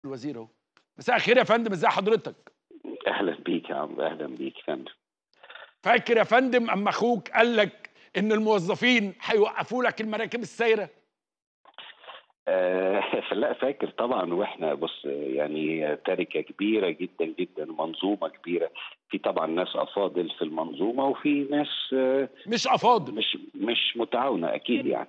الوزير اهو مساء الخير يا فندم ازي حضرتك اهلا بيك يا عم اهلا بيك يا فندم فاكر يا فندم اما اخوك قال لك ان الموظفين هيوقفوا لك المراكب السايره آه لا فاكر طبعا واحنا بص يعني تركه كبيره جدا جدا منظومه كبيره في طبعا ناس افاضل في المنظومه وفي ناس آه مش افاضل مش مش متعاونه اكيد يعني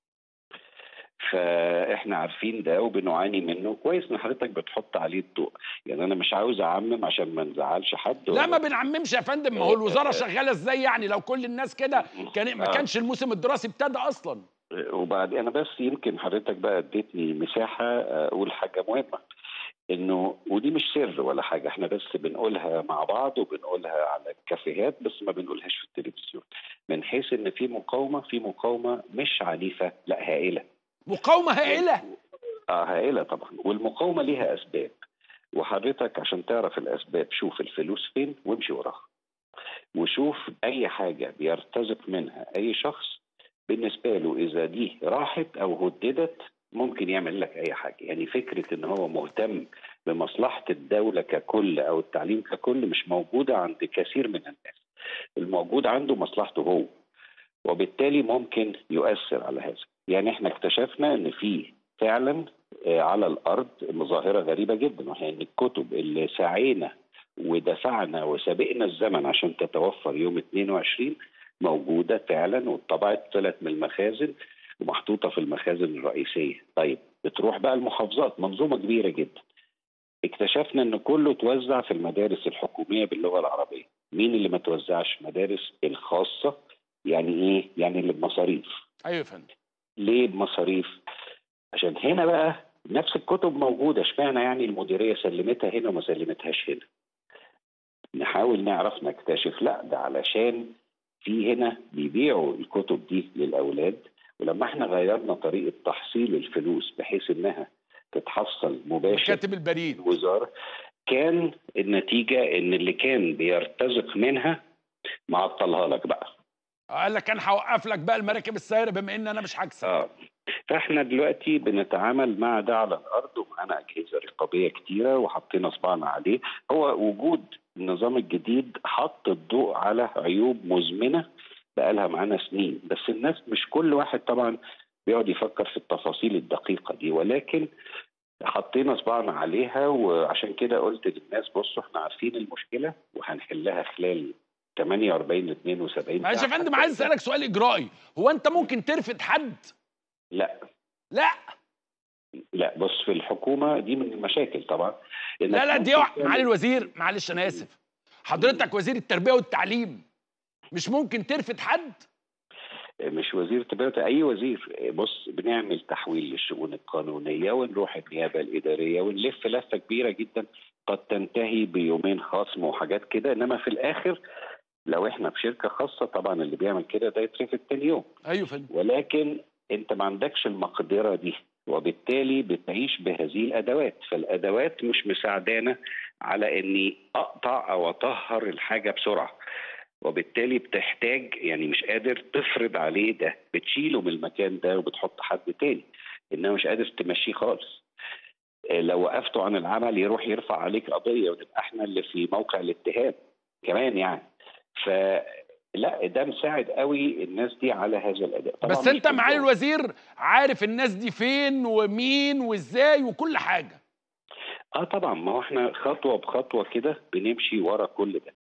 فاحنا عارفين ده وبنعاني منه كويس ان حضرتك بتحط عليه الضوء يعني انا مش عاوز اعمم عشان ما نزعلش حد لا ما بنعممش يا فندم ما هو الوزاره شغاله ازاي يعني لو كل الناس كده كان ما كانش الموسم الدراسي ابتدى اصلا وبعد انا بس يمكن حضرتك بقى اديتني مساحه اقول حاجه مهمه انه ودي مش سر ولا حاجه احنا بس بنقولها مع بعض وبنقولها على الكافيهات بس ما بنقولهاش في التلفزيون من حيث ان في مقاومه في مقاومه مش عنيفه لا هائله مقاومه هائله اه هائله طبعا والمقاومه ليها اسباب وحضرتك عشان تعرف الاسباب شوف الفلوس فين وامشي وراها وشوف اي حاجه بيرتزق منها اي شخص بالنسبه له اذا دي راحت او هددت ممكن يعمل لك اي حاجه يعني فكره ان هو مهتم بمصلحه الدوله ككل او التعليم ككل مش موجوده عند كثير من الناس الموجود عنده مصلحته هو وبالتالي ممكن يؤثر على هذا يعني احنا اكتشفنا ان في فعلا على الارض ظاهره غريبه جدا وهي ان الكتب اللي سعينا ودفعنا وسبقنا الزمن عشان تتوفر يوم 22 موجوده فعلا واتطبعت طلعت من المخازن ومحطوطه في المخازن الرئيسيه طيب بتروح بقى المحافظات منظومه كبيره جدا اكتشفنا ان كله توزع في المدارس الحكوميه باللغه العربيه مين اللي ما توزعش مدارس الخاصه يعني ايه يعني اللي بمصاريف ايوه يا فندم ليه بمصاريف عشان هنا بقى نفس الكتب موجوده اشمعنى يعني المديريه سلمتها هنا وما سلمتهاش هنا نحاول نعرف نكتشف لا ده علشان في هنا بيبيعوا الكتب دي للاولاد ولما احنا غيرنا طريقه تحصيل الفلوس بحيث انها تتحصل مباشر كاتب البريد الوزاره كان النتيجه ان اللي كان بيرتزق منها معطلها لك بقى قال لك انا هوقف لك بقى المراكب السايره بما ان انا مش هكسب اه فاحنا دلوقتي بنتعامل مع ده على الارض ومعانا اجهزه رقابيه كتيره وحطينا صباعنا عليه هو وجود النظام الجديد حط الضوء على عيوب مزمنه بقالها معانا سنين بس الناس مش كل واحد طبعا بيقعد يفكر في التفاصيل الدقيقه دي ولكن حطينا صباعنا عليها وعشان كده قلت للناس بصوا احنا عارفين المشكله وهنحلها خلال 48 ل 72 معلش يا فندم عايز اسالك سؤال اجرائي هو انت ممكن ترفد حد لا لا لا بص في الحكومه دي من المشاكل طبعا لا لا دي معالي الوزير معلش انا اسف حضرتك وزير التربيه والتعليم مش ممكن ترفد حد مش وزير التربيه اي وزير بص بنعمل تحويل للشؤون القانونيه ونروح النيابه الاداريه ونلف لفه كبيره جدا قد تنتهي بيومين خصم وحاجات كده انما في الاخر لو احنا في شركه خاصه طبعا اللي بيعمل كده ده يترفد تاني يوم ايوه فندم ولكن انت ما عندكش المقدره دي وبالتالي بتعيش بهذه الادوات فالادوات مش مساعدانا على اني اقطع او اطهر الحاجه بسرعه وبالتالي بتحتاج يعني مش قادر تفرض عليه ده بتشيله من المكان ده وبتحط حد تاني انما مش قادر تمشيه خالص لو وقفته عن العمل يروح يرفع عليك قضيه ونبقى احنا اللي في موقع الاتهام كمان يعني ف لا ده مساعد قوي الناس دي على هذا الاداء بس انت معالي الوزير عارف الناس دي فين ومين وازاي وكل حاجه اه طبعا ما هو احنا خطوه بخطوه كده بنمشي ورا كل ده